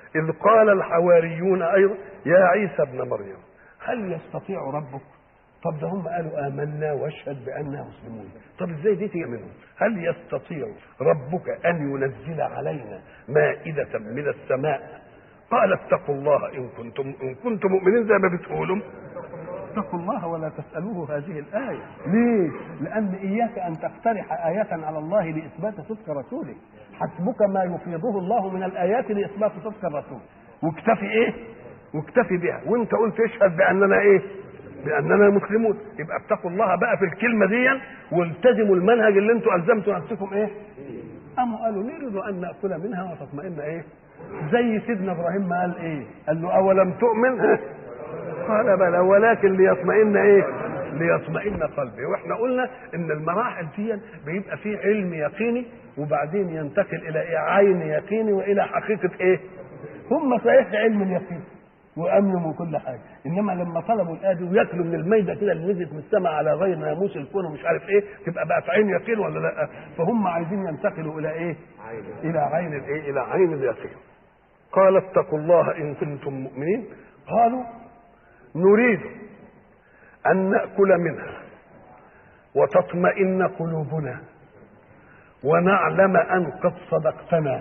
إذ قال الحواريون أيضا يا عيسى ابن مريم هل يستطيع ربك طب ده هم قالوا آمنا واشهد بأننا مسلمون طب ازاي دي تيجي منهم هل يستطيع ربك أن ينزل علينا مائدة من السماء قال اتقوا الله إن كنتم إن كنتم مؤمنين زي ما بتقولوا اتقوا الله ولا تسألوه هذه الآية ليه؟ لأن إياك أن تقترح آية على الله لإثبات صدق رسوله حسبك ما يفيضه الله من الآيات لإثبات صدق الرسول واكتفي إيه؟ واكتفي بها وانت قلت اشهد بأننا إيه؟ بأننا مسلمون يبقى اتقوا الله بقى في الكلمة دي والتزموا المنهج اللي انتوا ألزمتوا نفسكم إيه؟ قاموا قالوا نريد أن نأكل منها وتطمئن إيه؟ زي سيدنا إبراهيم ما قال إيه؟ قال له أولم تؤمن؟ قال بلى ولكن ليطمئن ايه ليطمئن قلبي واحنا قلنا ان المراحل دي بيبقى فيه علم يقيني وبعدين ينتقل الى إيه عين يقيني والى حقيقه ايه هم صحيح علم اليقين وامنوا كل حاجه انما لما طلبوا الادي وياكلوا من الميده كده اللي نزلت من السماء على غير ناموس الكون ومش عارف ايه تبقى بقت عين يقين ولا لا فهم عايزين ينتقلوا الى ايه الى عين الايه الى عين اليقين قال اتقوا الله ان كنتم مؤمنين قالوا نريد أن نأكل منها وتطمئن قلوبنا ونعلم أن قد صدقتنا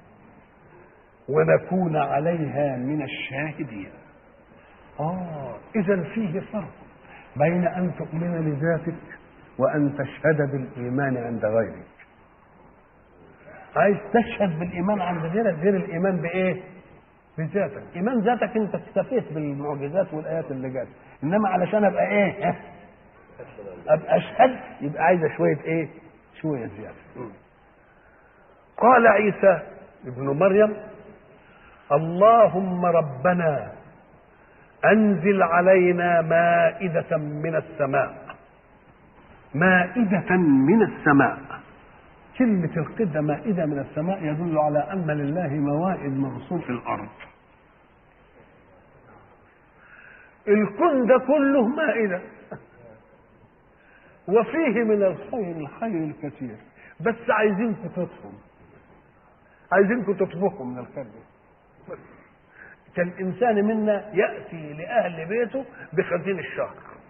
ونكون عليها من الشاهدين آه إذا فيه فرق بين أن تؤمن لذاتك وأن تشهد بالإيمان عند غيرك عايز تشهد بالإيمان عند غيرك غير الإيمان بإيه؟ بذاتك ايمان ذاتك انت استفيت بالمعجزات والايات اللي جت انما علشان ابقى ايه ابقى اشهد يبقى عايزه شويه ايه شويه زياده قال عيسى ابن مريم اللهم ربنا انزل علينا مائده من السماء مائده من السماء كلمة القدة مائدة من السماء يدل على أن لله موائد منصوب في الأرض الكون ده كله مائدة وفيه من الخير الخير الكثير بس عايزينكم تطفوا عايزينكم تطبخوا من الخير ده بس كالإنسان منا يأتي لأهل بيته بخزين الشهر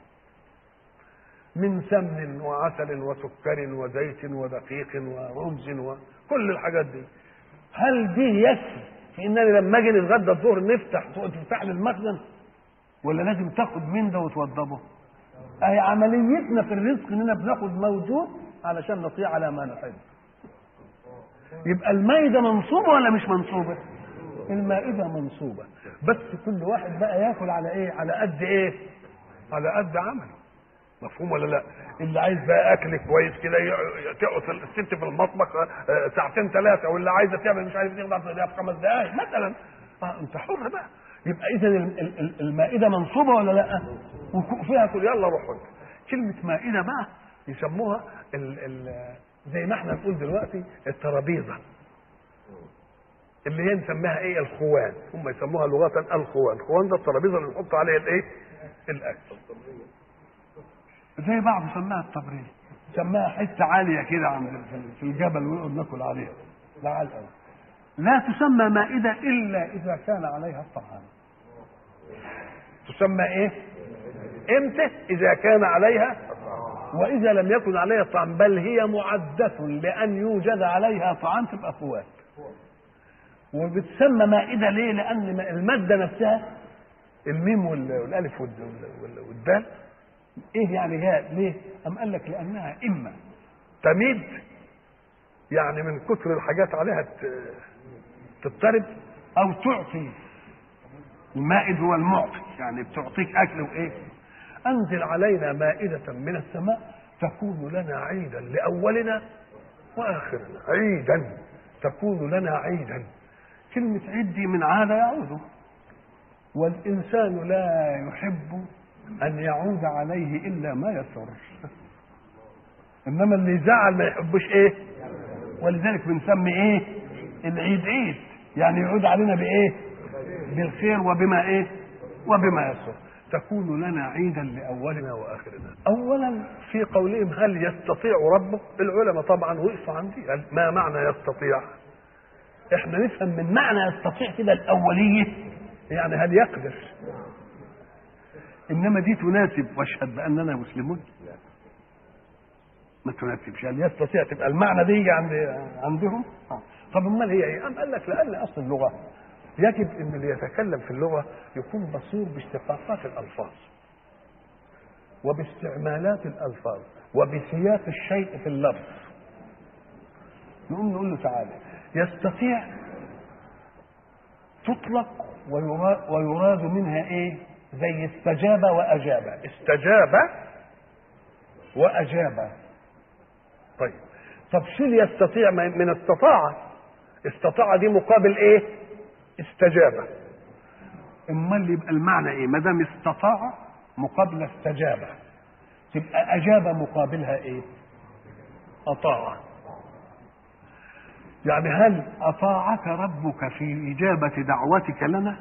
من سمن وعسل وسكر وزيت ودقيق ورمز وكل الحاجات دي هل دي يكفي في انني لما اجي نتغدى الظهر نفتح تفتح لي المخزن ولا لازم تاخد من ده وتوضبه اهي عمليتنا في الرزق اننا بناخد موجود علشان نطيع على ما نحب يبقى المائده منصوبه ولا مش منصوبه المائده منصوبه بس كل واحد بقى ياكل على ايه على قد ايه على قد عمله مفهوم ولا لا اللي عايز بقى اكل كويس كده تقعد الست في المطبخ ساعتين ثلاثه واللي عايزه تعمل مش عارف تخدع في خمس دقائق مثلا اه انت حر بقى يبقى اذا المائده منصوبه ولا لا وفيها كل يلا روحوا كلمه مائده بقى يسموها ال ال زي ما احنا نقول دلوقتي الترابيزه اللي هي نسميها ايه الخوان هم يسموها لغه الخوان الخوان ده الترابيزه اللي نحط عليها الايه الاكل زي بعض سماها التبريد سماها حته عاليه كده عند في الجبل ونقعد ناكل عليها لا على الأرض. لا تسمى مائده الا اذا كان عليها الطعام تسمى ايه امتى اذا كان عليها واذا لم يكن عليها طعام بل هي معده لان يوجد عليها طعام تبقى فوات وبتسمى مائده ليه لان الماده نفسها الميم والالف والدال ايه يعني هي ليه ام قال لك لانها اما تميد يعني من كثر الحاجات عليها تضطرب او تعطي المائد هو المعطي يعني بتعطيك اكل وايه انزل علينا مائده من السماء تكون لنا عيدا لاولنا واخرنا عيدا تكون لنا عيدا كلمه عيد دي من عاد يعود والانسان لا يحب ان يعود عليه الا ما يسر انما اللي يزعل ما يحبوش ايه ولذلك بنسمي ايه العيد عيد يعني يعود علينا بايه بالخير وبما ايه وبما يسر تكون لنا عيدا لاولنا واخرنا اولا في قولهم هل يستطيع ربك العلماء طبعا وقفوا عندي ما معنى يستطيع احنا نفهم من معنى يستطيع كده الاوليه يعني هل يقدر انما دي تناسب واشهد باننا مسلمون ما تناسبش هل يستطيع تبقى المعنى دي عند عندهم آه. طب امال هي ايه؟ قام قال لك لان اصل اللغه يجب ان اللي يتكلم في اللغه يكون بصير باشتقاقات الالفاظ وباستعمالات الالفاظ وبسياق الشيء في اللفظ نقوم نقول له تعالى يستطيع تطلق ويراد, ويراد منها ايه زي استجاب واجاب استجاب واجاب طيب تفصيل يستطيع من استطاع استطاع دي مقابل ايه استجاب امال يبقى المعنى ايه ما دام استطاع مقابل استجاب تبقى اجاب مقابلها ايه اطاع يعني هل اطاعك ربك في اجابه دعوتك لنا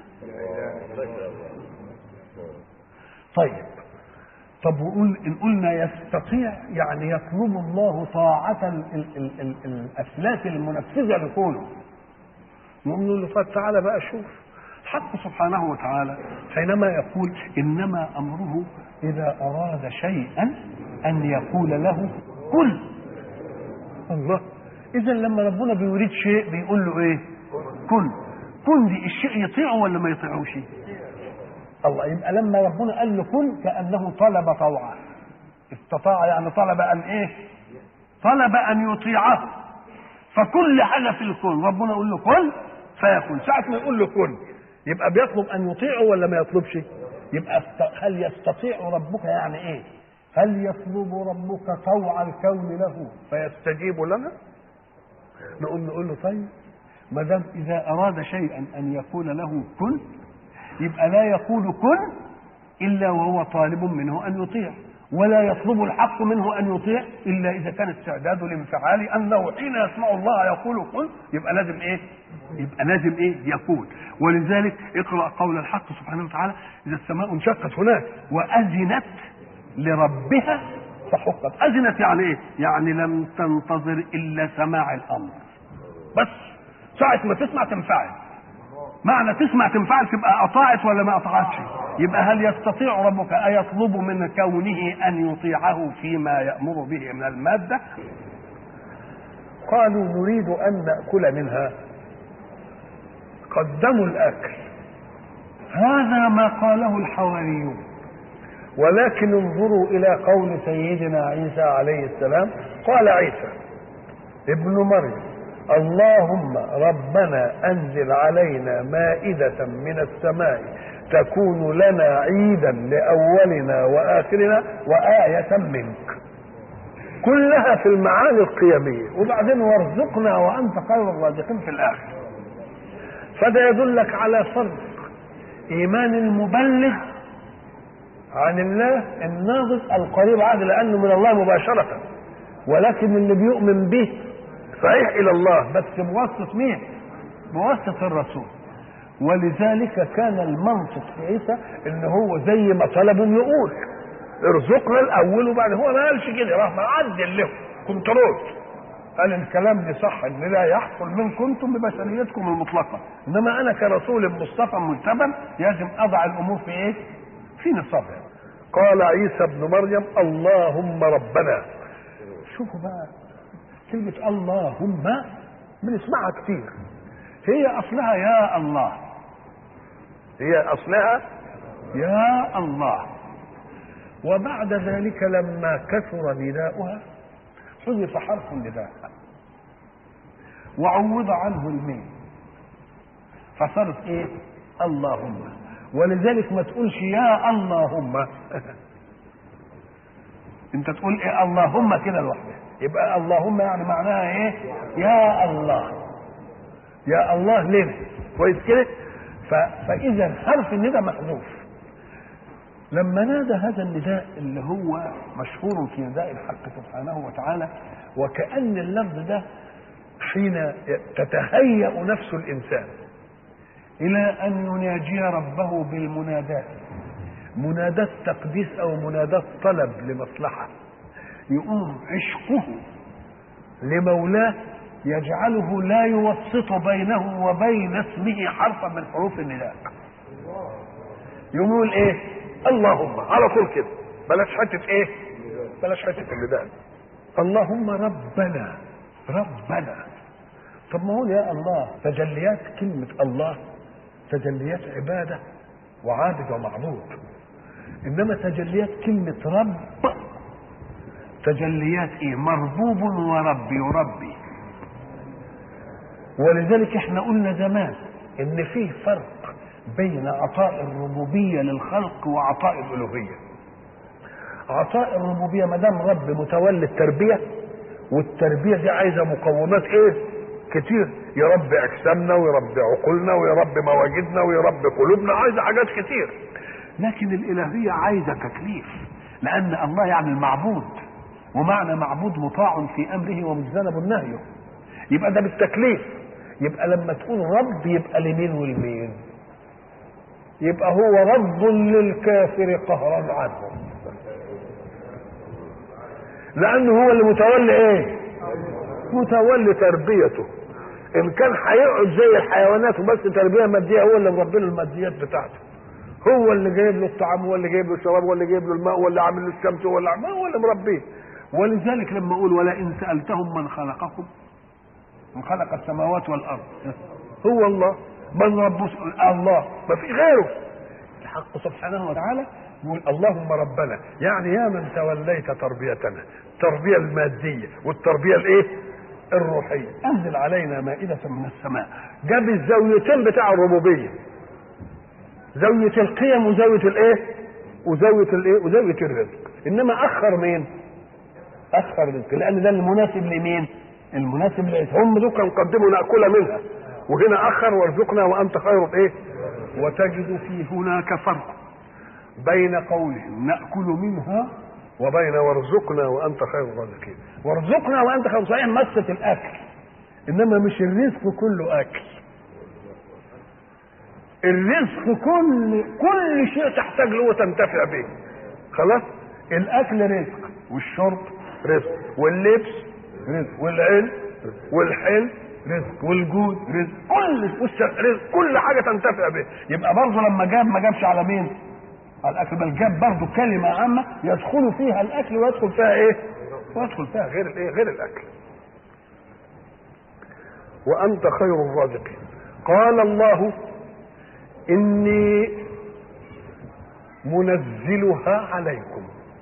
طيب طب وقول ان قلنا يستطيع يعني يطلب الله طاعة ال ال ال ال الأسلاف المنفذة لكونه نقوم نقول له طيب تعالى بقى شوف الحق سبحانه وتعالى حينما يقول إنما أمره إذا أراد شيئا أن يقول له كن الله إذا لما ربنا بيريد شيء بيقول له إيه كن كن دي الشيء يطيعه ولا ما يطيعوش الله يبقى لما ربنا قال له كن كانه طلب طوعا استطاع يعني طلب ان ايه طلب ان يطيعه فكل حاجه في الكون ربنا يقول له كن فيكون ساعه ما يقول له كن يبقى بيطلب ان يطيعه ولا ما يطلبش يبقى هل يستطيع ربك يعني ايه هل يطلب ربك طوع الكون له فيستجيب لنا نقول نقول له طيب ما دام اذا اراد شيئا ان يقول له كن يبقى لا يقول كن الا وهو طالب منه ان يطيع ولا يطلب الحق منه ان يطيع الا اذا كان استعداد الانفعال انه حين يسمع الله يقول كن يبقى لازم ايه؟ يبقى لازم ايه؟ يكون ولذلك اقرا قول الحق سبحانه وتعالى اذا السماء انشقت هناك واذنت لربها فحقت اذنت يعني ايه؟ يعني لم تنتظر الا سماع الامر بس ساعه ما تسمع تنفعل معنى تسمع تنفعل تبقى اطاعت ولا ما اطاعتش يبقى هل يستطيع ربك ايطلب من كونه ان يطيعه فيما يامر به من الماده قالوا نريد ان ناكل منها قدموا الاكل هذا ما قاله الحواريون ولكن انظروا الى قول سيدنا عيسى عليه السلام قال عيسى ابن مريم اللهم ربنا انزل علينا مائده من السماء تكون لنا عيدا لاولنا واخرنا وايه منك كلها في المعاني القيميه وبعدين وارزقنا وانت خير الرازقين في الاخر فده يدلك على فرق ايمان المبلغ عن الله الناظر القريب عنه لانه من الله مباشره ولكن اللي بيؤمن به صحيح الى الله بس بواسطه مين؟ بواسطه الرسول ولذلك كان المنطق في عيسى ان هو زي ما طلبوا يقول ارزقنا الاول وبعد هو ما قالش كده راح معدل له كنترول قال الكلام دي صح ان لا يحصل منكم انتم ببشريتكم المطلقه انما انا كرسول مصطفى مجتبى لازم اضع الامور في ايه؟ في نصابها قال عيسى ابن مريم اللهم ربنا شوفوا بقى كلمة اللهم بنسمعها كتير هي أصلها يا الله هي أصلها يا الله وبعد ذلك لما كثر نداؤها حذف حرف النداء وعوض عنه الميم فصارت ايه اللهم ولذلك ما تقولش يا اللهم انت تقول ايه اللهم كده لوحدها يبقى اللهم يعني معناها ايه يا الله يا الله لنا كويس كده فاذا حرف النداء محذوف لما نادى هذا النداء اللي هو مشهور في نداء الحق سبحانه وتعالى وكأن اللفظ ده حين تتهيأ نفس الإنسان إلى أن يناجي ربه بالمناداة مناداة تقديس أو مناداة طلب لمصلحة يقوم عشقه لمولاه يجعله لا يوسط بينه وبين اسمه حرفا من حروف النداء يقول ايه اللهم على طول كده بلاش حته ايه بلاش حته النداء اللهم ربنا ربنا طب ما هو يا الله تجليات كلمة الله تجليات عبادة وعابد ومعبود إنما تجليات كلمة رب تجليات إيه مربوب ورب يربي ولذلك احنا قلنا زمان ان فيه فرق بين عطاء الربوبيه للخلق وعطاء الالوهيه عطاء الربوبيه ما دام رب متولي التربيه والتربيه دي عايزه مقومات ايه كتير يربي اجسامنا ويربي عقولنا ويربي مواجدنا ويربي قلوبنا عايزه حاجات كتير لكن الالهيه عايزه تكليف لان الله يعني المعبود ومعنى معبود مطاع في امره ومجتنب نهيه يبقى ده بالتكليف يبقى لما تقول رب يبقى لمين والمين يبقى هو رب للكافر قهرا عنه لانه هو اللي متولي ايه متولي تربيته ان كان هيقعد زي الحيوانات وبس تربيه ماديه هو اللي مربي له الماديات بتاعته هو اللي جايب له الطعام هو اللي جايب له الشراب هو اللي جايب له الماء هو اللي عامل له الشمس هو اللي عامل هو اللي مربيه ولذلك لما اقول ولئن سالتهم من خلقكم من خلق السماوات والارض هو الله من رب الله ما في غيره الحق سبحانه وتعالى يقول اللهم ربنا يعني يا من توليت تربيتنا التربيه الماديه والتربيه الايه الروحيه انزل علينا مائده من السماء جاب الزاويتين بتاع الربوبيه زاويه القيم وزاويه الايه وزاويه الايه وزاويه الرزق انما اخر مين اخر الرزق لان ده المناسب لمين المناسب لإيه؟ هم دول كانوا قدموا ناكل منها وهنا اخر وارزقنا وانت خير ايه وتجد في هناك فرق بين قولهم ناكل منها وبين وارزقنا وانت خير الرازقين وارزقنا وانت خير صحيح مسه الاكل انما مش الرزق كله اكل الرزق كل كل شيء تحتاج له وتنتفع به خلاص الاكل رزق والشرب رزق واللبس رزق والعلم والحلم رزق والجود رزق كل رزق كل حاجه تنتفع به يبقى برضه لما جاب ما جابش على مين؟ على الاكل بل جاب برضه كلمه عامه يدخل فيها الاكل ويدخل فيها ايه؟ ويدخل فيها غير الايه؟ غير الاكل. وانت خير الرازقين. قال الله اني منزلها عليكم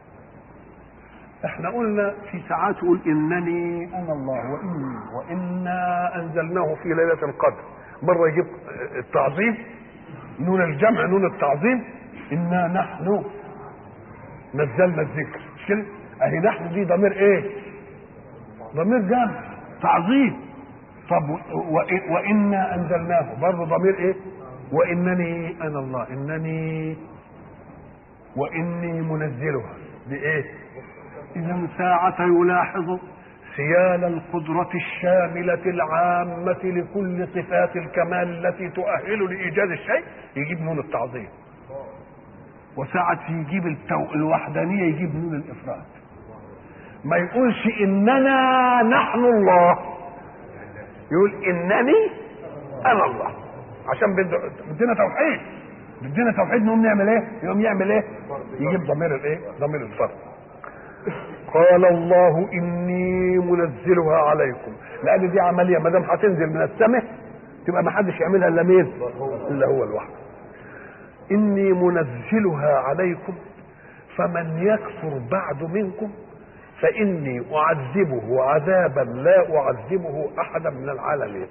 احنا قلنا في ساعات يقول انني انا الله واني وانا انزلناه في ليله القدر مره يجيب التعظيم نون الجمع نون التعظيم انا نحن نزلنا الذكر مش كده اهي نحن دي ضمير ايه ضمير جمع تعظيم طب وانا انزلناه برضه ضمير ايه وانني انا الله انني واني منزلها بايه إذا ساعة يلاحظ سيال القدرة الشاملة العامة لكل صفات الكمال التي تؤهل لإيجاد الشيء يجيب نون التعظيم وساعة يجيب التو... الوحدانية يجيب نون الإفراد ما يقولش إننا نحن الله يقول إنني أنا الله عشان بدنا توحيد بدنا توحيد نقوم نعمل ايه؟ يقوم يعمل ايه؟ يجيب ضمير الايه؟ ضمير الفرد قال الله اني منزلها عليكم لان دي عمليه ما دام هتنزل من السماء تبقى ما حدش يعملها الا مين الا هو لوحده اني منزلها عليكم فمن يكفر بعد منكم فاني اعذبه عذابا لا اعذبه احدا من العالمين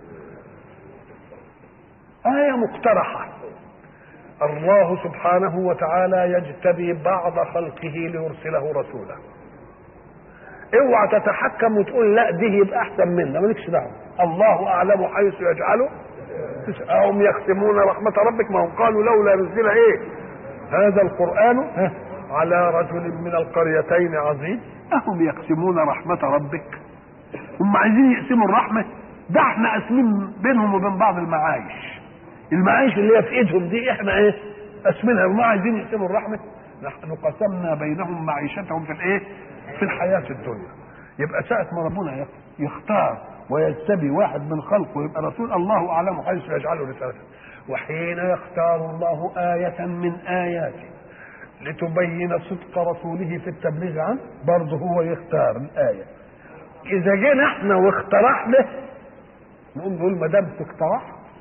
ايه مقترحه الله سبحانه وتعالى يجتبي بعض خلقه ليرسله رسولا اوعى تتحكم وتقول لا دي يبقى احسن منا مالكش دعوه الله اعلم حيث يجعله هم يختمون رحمه ربك ما هم قالوا لولا نزل ايه هذا القران على رجل من القريتين عظيم اهم يقسمون رحمه ربك هم عايزين يقسموا الرحمه ده احنا قاسمين بينهم وبين بعض المعايش المعايش اللي هي في ايدهم دي احنا ايه قاسمينها وما عايزين يقسموا الرحمه نحن قسمنا بينهم معيشتهم في الايه في الحياه الدنيا يبقى ساعه ما ربنا يختار ويجتبي واحد من خلقه يبقى رسول الله اعلم حيث يجعله رسالته وحين يختار الله آية من آياته لتبين صدق رسوله في التبليغ عنه برضه هو يختار الآية إذا جينا احنا واقترحنا نقوم نقول ما دام تقترح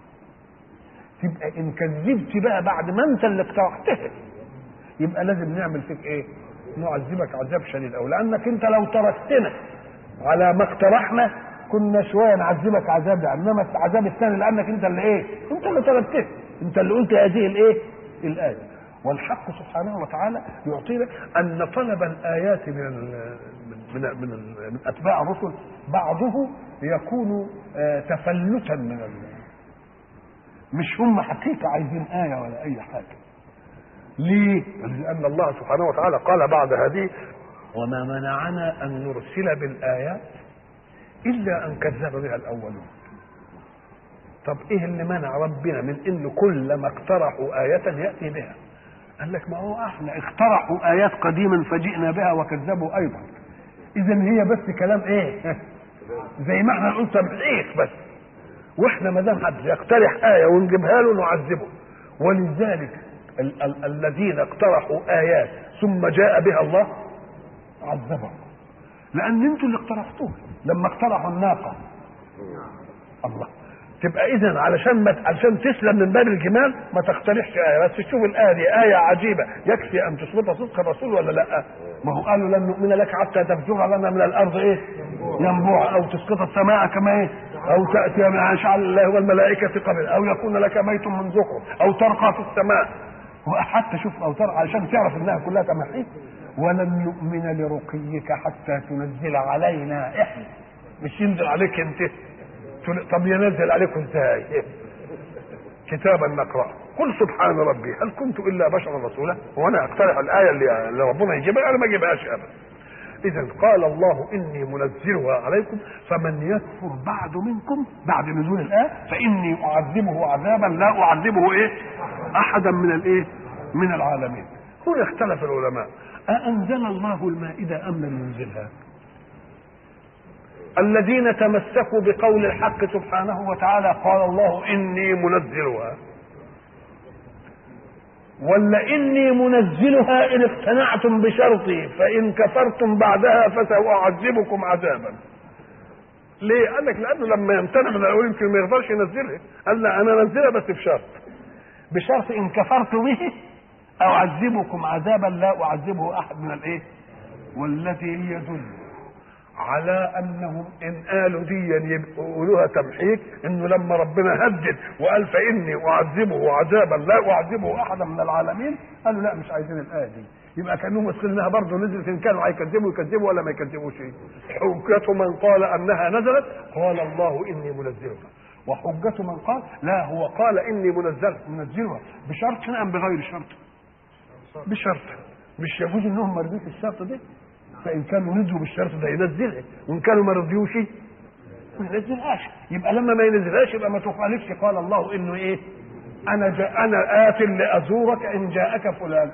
تبقى إن كذبت بقى بعد ما أنت اللي اقترحتها يبقى لازم نعمل فيك إيه؟ نعذبك عذاب شديد أو لأنك أنت لو تركتنا على ما اقترحنا كنا شويه نعذبك عذاب ده انما العذاب الثاني لانك انت اللي ايه؟ انت اللي طلبته انت اللي قلت هذه الايه؟ الايه والحق سبحانه وتعالى يعطينا ان طلب الايات من ال من من, من, من اتباع الرسل بعضه يكون آه تفلتا من ال مش هم حقيقه عايزين ايه ولا اي حاجه ليه؟ لان الله سبحانه وتعالى قال بعد هذه وما منعنا ان نرسل بالايات الا ان كذب بها الاولون طب ايه اللي منع ربنا من انه كل ما اقترحوا آية يأتي بها قال لك ما هو احنا اقترحوا آيات قديما فجئنا بها وكذبوا ايضا اذا هي بس كلام ايه زي ما احنا نقول تمحيص بس واحنا ما دام حد يقترح آية ونجيبها له نعذبه ولذلك ال- ال- الذين اقترحوا آيات ثم جاء بها الله عذبهم لان انتوا اللي اقترحتوها لما اقترحوا الناقه الله تبقى اذا علشان ما علشان تسلم من باب الجمال ما تقترحش ايه بس تشوف الايه دي ايه عجيبه يكفي ان تثبت صدق الرسول ولا لا؟ ما هو قالوا لن نؤمن لك حتى تفجر لنا من الارض ايه؟ ينبوع او تسقط السماء كما ايه؟ او تاتي مع شعر الله والملائكه قبل او يكون لك بيت من زخرف او ترقى في السماء وحتى شوف او ترقى علشان تعرف انها كلها تماحيص ولن نؤمن لرقيك حتى تنزل علينا احنا مش ينزل عليك انت تقول طب ينزل عليكم ازاي كتابا نقرأ قل سبحان ربي هل كنت الا بشرا رسولا وانا اقترح الايه اللي, اللي ربنا يجيبها انا ما اجيبهاش ابدا اذا قال الله اني منزلها عليكم فمن يكفر بعد منكم بعد نزول الايه فاني اعذبه عذابا لا اعذبه ايه احدا من الايه من العالمين هنا اختلف العلماء أأنزل الله المائدة أم لم ينزلها؟ الذين تمسكوا بقول الحق سبحانه وتعالى قال الله إني منزلها ولا إني منزلها إن اقتنعتم بشرطي فإن كفرتم بعدها فسأعذبكم عذابا ليه؟ قال لك لأنه لما يمتنع من الأول يمكن ما يقدرش ينزلها قال لا أنا أنزلها بس بشرط بشرط إن كفرت به أعذبكم عذابا لا أعذبه أحد من الإيه؟ والذي يدل على أنهم إن قالوا دي يقولوها تمحيك إنه لما ربنا هدد وقال فإني أعذبه عذابا لا أعذبه أحدا من العالمين قالوا لا مش عايزين الآية دي يبقى كانهم واثقين انها برضه نزلت ان كانوا هيكذبوا يكذبوا ولا ما يكذبوش حجة من قال انها نزلت قال الله اني منزلها وحجة من قال لا هو قال اني منزل منزلها بشرط ام بغير شرط بشرط مش يجوز انهم ما رضيوش الشرط ده فان كانوا رضوا بالشرط ده ينزلها وان كانوا ما رضيوش ما ينزلهاش يبقى لما ما ينزلهاش يبقى ما تخالفش قال الله انه ايه انا جاء انا ات لازورك ان جاءك فلان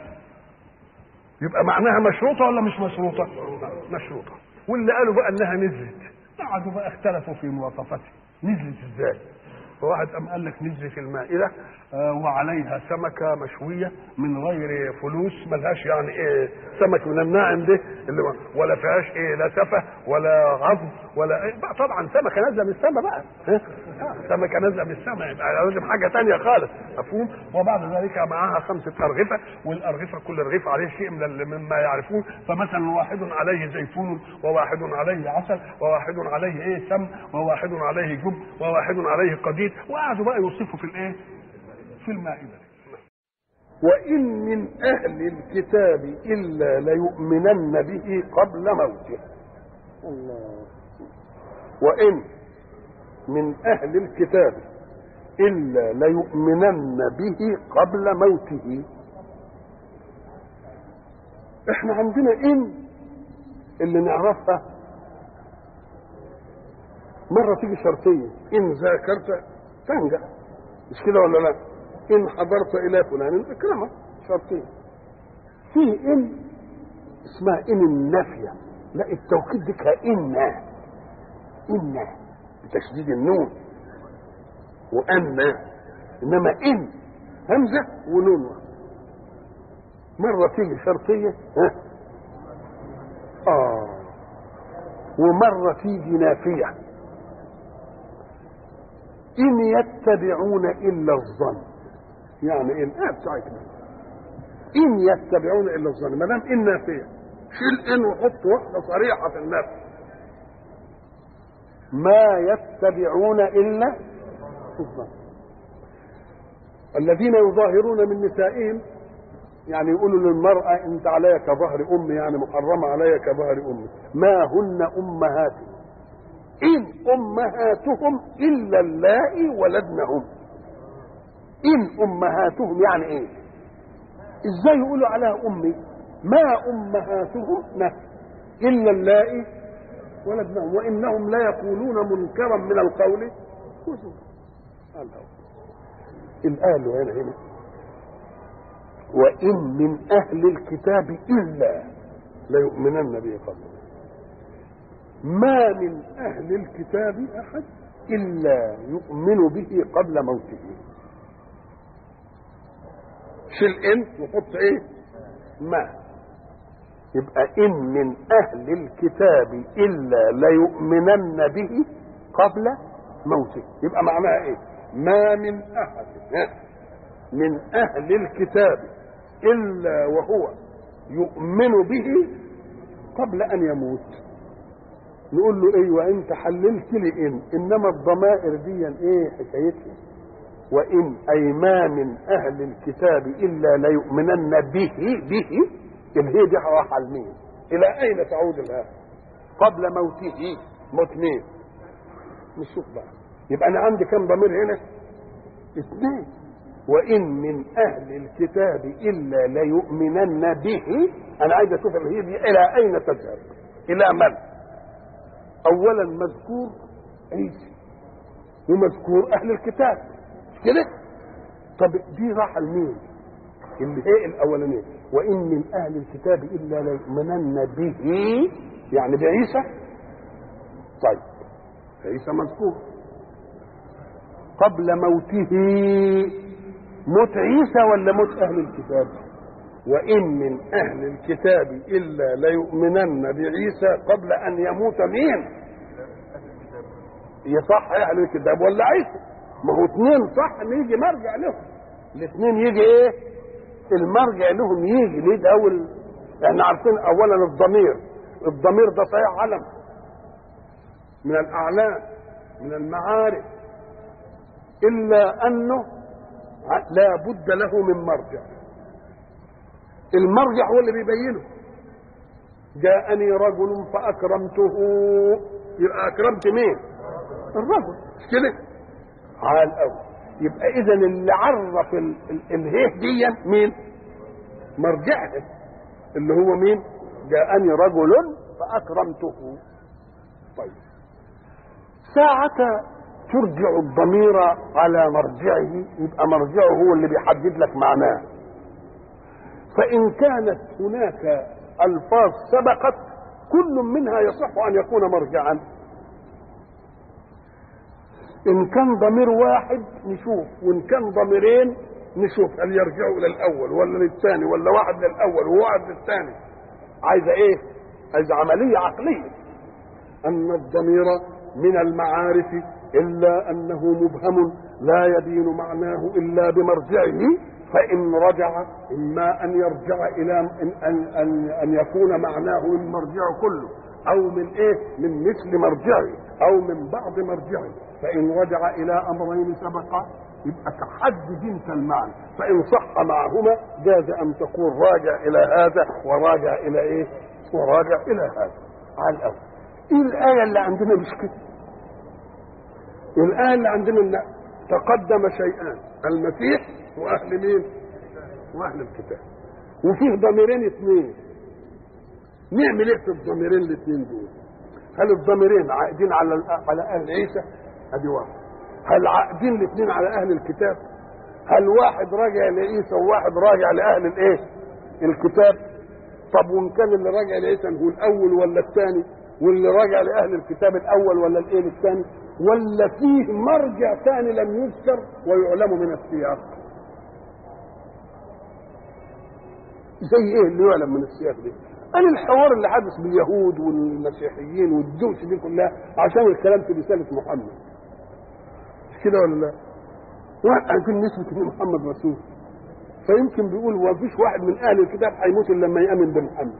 يبقى معناها مشروطه ولا مش مشروطه مشروطه واللي قالوا بقى انها نزلت قعدوا بقى اختلفوا في مواصفتها نزلت ازاي فواحد قام قال لك نزل في المائده آه وعليها سمكه مشويه من غير فلوس ملهاش يعني ايه سمك من الناعم ده اللي ولا فيهاش ايه لا سفه ولا عظم ولا إيه بقى طبعا سمكه نازله من السماء بقى ها؟ سمكه نازله من السماء يبقى لازم حاجه ثانيه خالص مفهوم وبعد ذلك معاها خمسه ارغفه والارغفه كل رغيف عليه شيء من مما يعرفون فمثلا واحد عليه زيتون وواحد عليه عسل وواحد عليه ايه سم وواحد عليه جب وواحد عليه قديد وقعدوا بقى يوصفوا في الايه في المائده وإن من أهل الكتاب إلا ليؤمنن به قبل موته الله وإن من أهل الكتاب إلا ليؤمنن به قبل موته احنا عندنا إن اللي نعرفها مرة تيجي شرطية إن ذاكرت تنجح مش كده ولا لا؟ إن حضرت إلى فلان اكرمه شرطين في إن اسمها إن النافية لا التوكيد دي كإن إن بتشديد النون وأن إنما إن همزة ونون مرة تيجي شرطية ها آه ومرة تيجي نافية إن يتبعون إلا الظن يعني إيه الآية بتاعتنا إن يتبعون إلا الظن ما دام إن نافية شيل إن وحط واحدة صريحة في النفس ما يتبعون إلا الظن الذين يظاهرون من نسائهم يعني يقولوا للمرأة أنت علي كظهر أمي يعني محرمة علي كظهر أمي ما هن أمهاتهم إن أمهاتهم إلا اللائي ولدنهم إن أمهاتهم يعني إيه إزاي يقولوا عليها أمي ما أمهاتهم ما إلا اللائي ولدنهم وإنهم لا يقولون منكرا من القول الآية اللي هنا هنا وإن من أهل الكتاب إلا ليؤمنن به قبل ما من أهل الكتاب أحد إلا يؤمن به قبل موته شيل إن وحط إيه ما يبقى إن من أهل الكتاب إلا ليؤمنن به قبل موته يبقى معناها إيه ما من أحد من أهل الكتاب إلا وهو يؤمن به قبل أن يموت نقول له ايوه انت حللت لي ان انما الضمائر دي ايه حكايتها وان اي ما من اهل الكتاب الا ليؤمنن به به الهي دي راح على مين الى اين تعود الها قبل موته موت مين نشوف بقى يبقى انا عندي كم ضمير هنا اثنين وان من اهل الكتاب الا ليؤمنن به انا عايز اشوف الهي دي الى اين تذهب الى من اولا مذكور عيسى ومذكور اهل الكتاب مش كده طب دي راحه لمين اللي هي الاولانيه وان من اهل الكتاب الا ليؤمنن به يعني بعيسى طيب عيسى مذكور قبل موته موت عيسى ولا موت اهل الكتاب وإن من أهل الكتاب إلا ليؤمنن بعيسى قبل أن يموت مين؟ يصح أهل الكتاب ولا عيسى؟ ما هو اثنين صح نيجي مرجع لهم الاثنين يجي ايه؟ المرجع لهم يجي ليه ده أول احنا عارفين أولا الضمير الضمير ده صحيح علم من الأعلام من المعارف إلا أنه لا بد له من مرجع المرجع هو اللي بيبينه جاءني رجل فأكرمته يبقى أكرمت مين الرجل مش كده عال قوي يبقى إذا اللي عرف الهيه دي مين مرجعها اللي هو مين جاءني رجل فأكرمته طيب ساعة ترجع الضمير على مرجعه يبقى مرجعه هو اللي بيحدد لك معناه فإن كانت هناك ألفاظ سبقت كل منها يصح أن يكون مرجعا إن كان ضمير واحد نشوف وإن كان ضميرين نشوف هل يرجعوا إلى الأول ولا للثاني ولا واحد للأول وواحد للثاني عايزة إيه؟ عايزة عملية عقلية أن الضمير من المعارف إلا أنه مبهم لا يبين معناه إلا بمرجعه فإن رجع إما أن يرجع إلى أن, أن, أن, أن يكون معناه من مرجعه كله أو من إيه؟ من مثل مرجعه أو من بعض مرجعه فإن رجع إلى أمرين سبقا يبقى تحدد انت المعنى فإن صح معهما جاز أن تقول راجع إلى هذا وراجع إلى إيه؟ وراجع إلى هذا على الأول إيه الآية اللي عندنا مش كده؟ الآية اللي عندنا إن تقدم شيئان المسيح واهل مين واهل الكتاب وفيه ضميرين اثنين نعمل ايه في الضميرين الاثنين دول هل الضميرين عائدين على على اهل عيسى ادي واحد هل عائدين الاثنين على اهل الكتاب هل واحد راجع لعيسى وواحد راجع لاهل الايه الكتاب طب وان كان اللي راجع لعيسى هو الاول ولا الثاني واللي راجع لاهل الكتاب الاول ولا الايه الثاني ولا فيه مرجع ثاني لم يذكر ويعلم من السياق زي ايه اللي يعلم من السياق دي أنا الحوار اللي حدث باليهود والمسيحيين والدوس دي كلها عشان الكلام في رسالة محمد مش كده ولا لا؟ واحد عايزين نثبت ان محمد رسول فيمكن بيقول ما فيش واحد من اهل الكتاب هيموت الا لما يامن بمحمد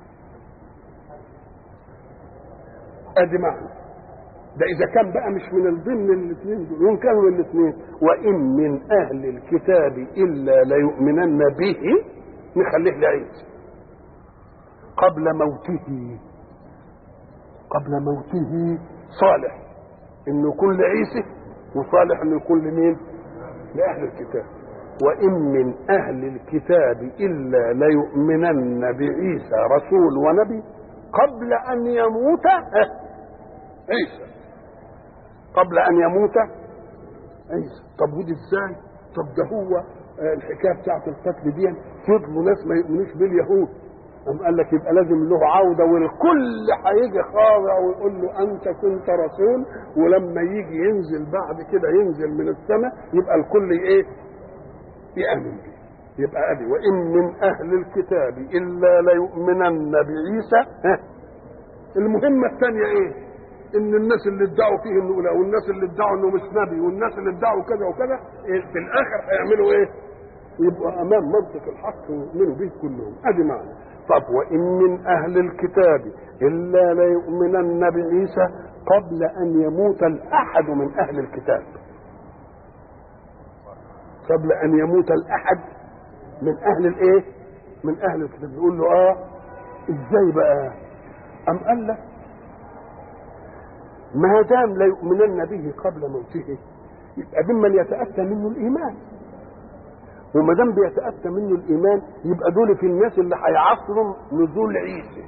ادي معنى ده اذا كان بقى مش من ضمن الاثنين دول وان كانوا من الاثنين وان من اهل الكتاب الا ليؤمنن به نخليه لعيسى قبل موته قبل موته صالح انه يكون لعيسى وصالح انه يكون لمين لاهل الكتاب وان من اهل الكتاب الا ليؤمنن بعيسى رسول ونبي قبل ان يموت عيسى قبل ان يموت عيسى طب ودي ازاي طب ده هو الحكايه بتاعت القتل دي فضلوا ناس ما يؤمنوش باليهود أم قال لك يبقى لازم له عودة والكل هيجي خاضع ويقول له أنت كنت رسول ولما يجي ينزل بعد كده ينزل من السماء يبقى الكل إيه؟ يأمن به يبقى أدي وإن من أهل الكتاب إلا ليؤمنن بعيسى ها المهمة الثانية إيه؟ إن الناس اللي ادعوا فيه إنه لا والناس اللي ادعوا إنه مش نبي والناس اللي ادعوا كذا وكذا إيه في الآخر هيعملوا إيه؟ يبقى أمام منطق الحق ويؤمنوا به كلهم أدي معنى طب وإن من أهل الكتاب إلا ليؤمنن بعيسى قبل أن يموت الأحد من أهل الكتاب قبل أن يموت الأحد من أهل الإيه؟ من أهل الكتاب يقول له آه إزاي بقى؟ أم قال لك ما دام لا يؤمنن به قبل موته يبقى ممن يتأتى منه الإيمان وما دام بيتاتى منه الايمان يبقى دول في الناس اللي هيعصروا نزول عيسى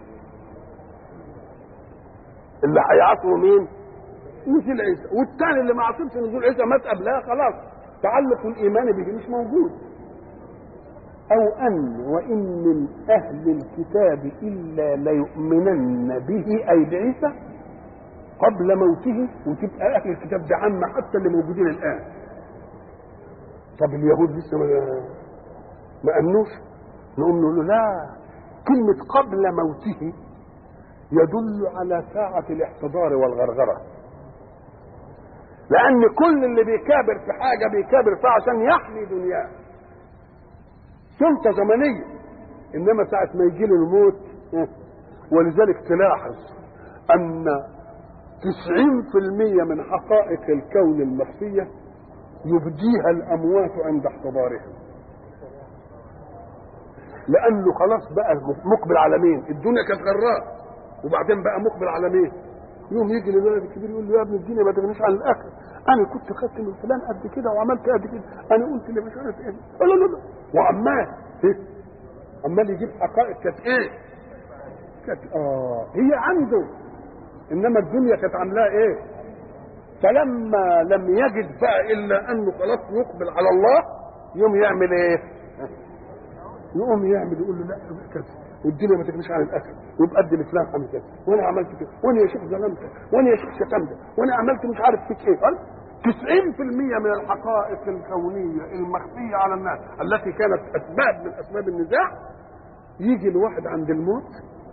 اللي هيعصروا مين نزول عيسى والثاني اللي ما عصرش نزول عيسى مات قبلها خلاص تعلق الايمان به مش موجود او ان وان من اهل الكتاب الا ليؤمنن به اي بعيسى قبل موته وتبقى اهل الكتاب ده عامه حتى اللي موجودين الان طب اليهود لسه ما ما امنوش نقوم نقول له لا كلمة قبل موته يدل على ساعة الاحتضار والغرغرة لأن كل اللي بيكابر في حاجة بيكابر فيها عشان يحمي دنياه سلطة زمنية إنما ساعة ما يجي له الموت ولذلك تلاحظ أن تسعين في المية من حقائق الكون المخفية يبديها الاموات عند احتضارهم لانه خلاص بقى مقبل على مين الدنيا كانت غراء وبعدين بقى مقبل على مين يوم يجي للولد الكبير يقول له يا ابن الدنيا ما تغنيش عن الاخر انا كنت خدت من فلان قد كده وعملت قد كده انا قلت اللي مش عارف ايه لا لا لا وعمال إيه؟ عمال يجيب حقائق كانت ايه كانت اه هي عنده انما الدنيا كانت عاملاها ايه فلما لم يجد بقى الا انه خلاص يقبل على الله يوم يعمل ايه؟ يقوم يعمل يقول له لا كذا والدنيا ما تغنيش عن الاكل ويبقى ادي لفلان عمل كذا وانا عملت كده وانا يا شيخ ظلمتك وانا يا شيخ شتمتك وانا عملت مش عارف فيك ايه قال 90% من الحقائق الكونيه المخفيه على الناس التي كانت اسباب من اسباب النزاع يجي الواحد عند الموت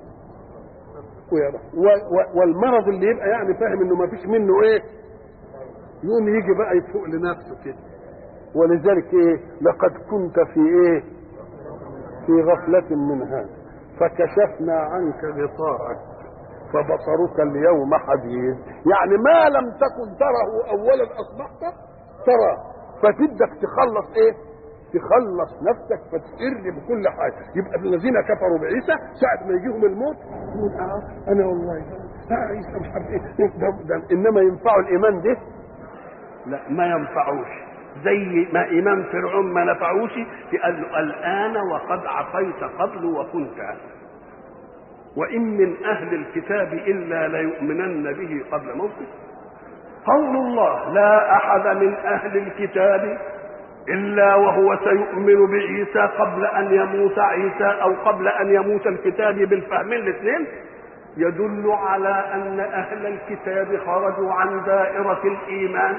ويرى والمرض اللي يبقى يعني فاهم انه ما فيش منه ايه يقوم يجي بقى يفوق لنفسه كده ولذلك ايه لقد كنت في ايه في غفلة من هذا فكشفنا عنك غطاءك فبصرك اليوم حديد يعني ما لم تكن تره اولا اصبحت ترى فتبدك تخلص ايه تخلص نفسك فتسر بكل حاجه يبقى الذين كفروا بعيسى ساعه ما يجيهم الموت يقول اه انا والله لا عيسى مش عارف ايه ده, ده انما ينفعوا الايمان ده لا ما ينفعوش زي ما امام فرعون ما نفعوش قال له الان وقد عصيت قبل وكنت وان من اهل الكتاب الا ليؤمنن به قبل موته قول الله لا احد من اهل الكتاب الا وهو سيؤمن بعيسى قبل ان يموت عيسى او قبل ان يموت الكتاب بالفهمين الاثنين يدل على أن أهل الكتاب خرجوا عن دائرة الإيمان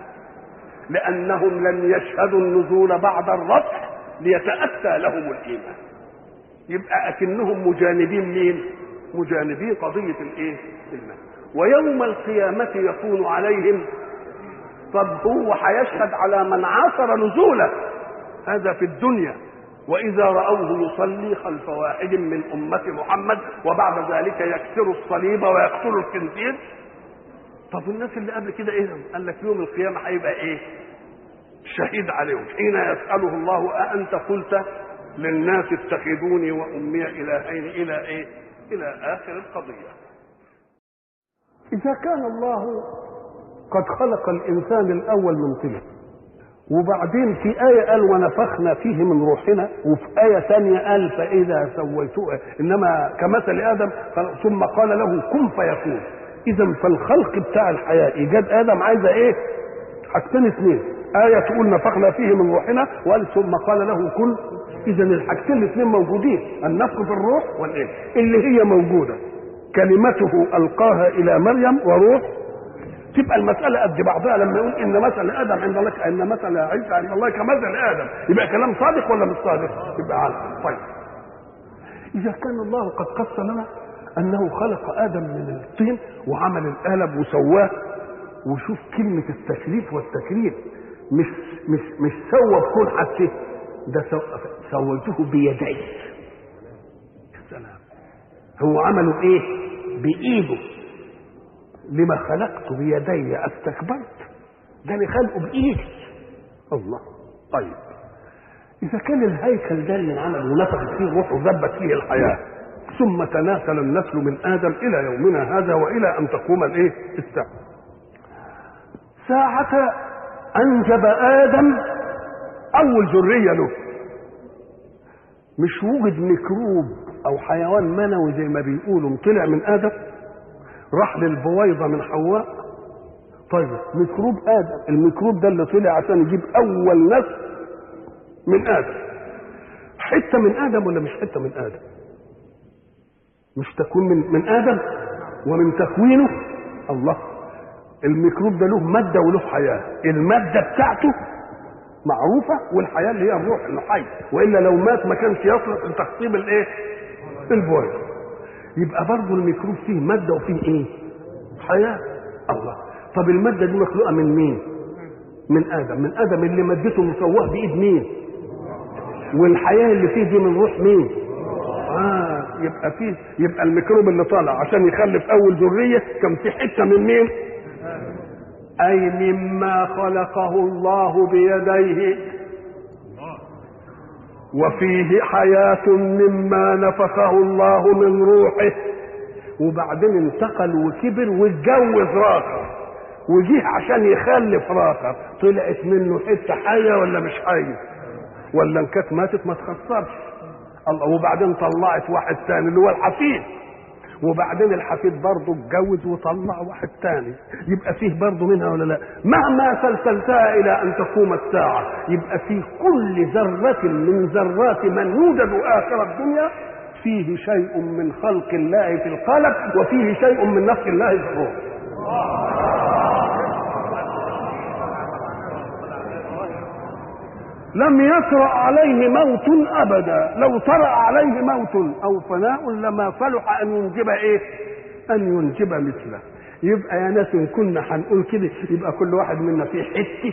لأنهم لم يشهدوا النزول بعد الرفع ليتأتى لهم الإيمان يبقى أكنهم مجانبين مين؟ مجانبين قضية الإيه؟ الإيمان ويوم القيامة يكون عليهم طب هو هيشهد على من عاصر نزوله هذا في الدنيا وإذا رأوه يصلي خلف واحد من أمة محمد وبعد ذلك يكسر الصليب ويقتل الخنزير طب الناس اللي قبل كده ايه قال لك يوم القيامة هيبقى ايه شهيد عليهم حين يسأله الله أأنت قلت للناس اتخذوني وأمي إلهين إلى ايه إلى آخر القضية إذا كان الله قد خلق الإنسان الأول من طين وبعدين في آية قال ونفخنا فيه من روحنا وفي آية ثانية قال فإذا سويته إنما كمثل آدم قال ثم قال له كن فيكون إذا فالخلق بتاع الحياة إيجاد آدم عايزة إيه؟ حاجتين اثنين آية تقول نفخنا فيه من روحنا وقال ثم قال له كن إذا الحاجتين الاثنين موجودين النفخ في الروح والإيه؟ اللي هي موجودة كلمته ألقاها إلى مريم وروح تبقى المسألة قد بعضها لما يقول إن مثل آدم عند الله كأن مثل عيسى عند الله كمثل آدم يبقى كلام صادق ولا مش صادق؟ يبقى عالم طيب إذا كان الله قد قص لنا أنه خلق آدم من الطين وعمل القلب وسواه وشوف كلمة التشريف والتكريم مش مش مش سوى بكون حتى ده سو سويته بيدي سلام هو عمله ايه؟ بإيده لما خلقت بيدي استكبرت ده انا خلقه بايدي الله طيب اذا كان الهيكل ده اللي انعمل ونفخت فيه الروح وذبت فيه الحياه ثم تناسل النسل من ادم الى يومنا هذا والى ان تقوم الايه الساعه ساعة أنجب آدم أول ذرية له مش وجد ميكروب أو حيوان منوي زي ما بيقولوا طلع من آدم راح للبويضه من حواء طيب ميكروب ادم الميكروب ده اللي طلع عشان يجيب اول نسل من ادم حته من ادم ولا مش حته من ادم مش تكون من من ادم ومن تكوينه الله الميكروب ده له ماده وله حياه الماده بتاعته معروفه والحياه اللي هي الروح انه حي والا لو مات ما كانش يصلح لتخصيب الايه البويضه يبقى برضه الميكروب فيه ماده وفيه ايه؟ حياه الله طب الماده دي مخلوقه من مين؟ من ادم من ادم اللي مادته مسواه بايد مين؟ والحياه اللي فيه دي من روح مين؟ اه يبقى فيه يبقى الميكروب اللي طالع عشان يخلف اول ذريه كان في حته من مين؟ اي مما خلقه الله بيديه وفيه حياة مما نفخه الله من روحه وبعدين انتقل وكبر واتجوز راخر وجيه عشان يخلف راخر طلعت منه حته حيه ولا مش حيه ولا ان كانت ماتت ما تخسرش الله وبعدين طلعت واحد ثاني اللي هو الحفيد وبعدين الحفيد برضه اتجوز وطلع واحد تاني يبقى فيه برضه منها ولا لا مهما سلسلتها الى ان تقوم الساعه يبقى في كل ذره من ذرات من يوجد اخر الدنيا فيه شيء من خلق الله في القلب وفيه شيء من نفخ الله في الروح لم يطرأ عليه موت ابدا لو طرأ عليه موت او فناء لما صلح ان ينجب ايه ان ينجب مثله يبقى يا ناس ان كنا هنقول كده يبقى كل واحد منا فيه حته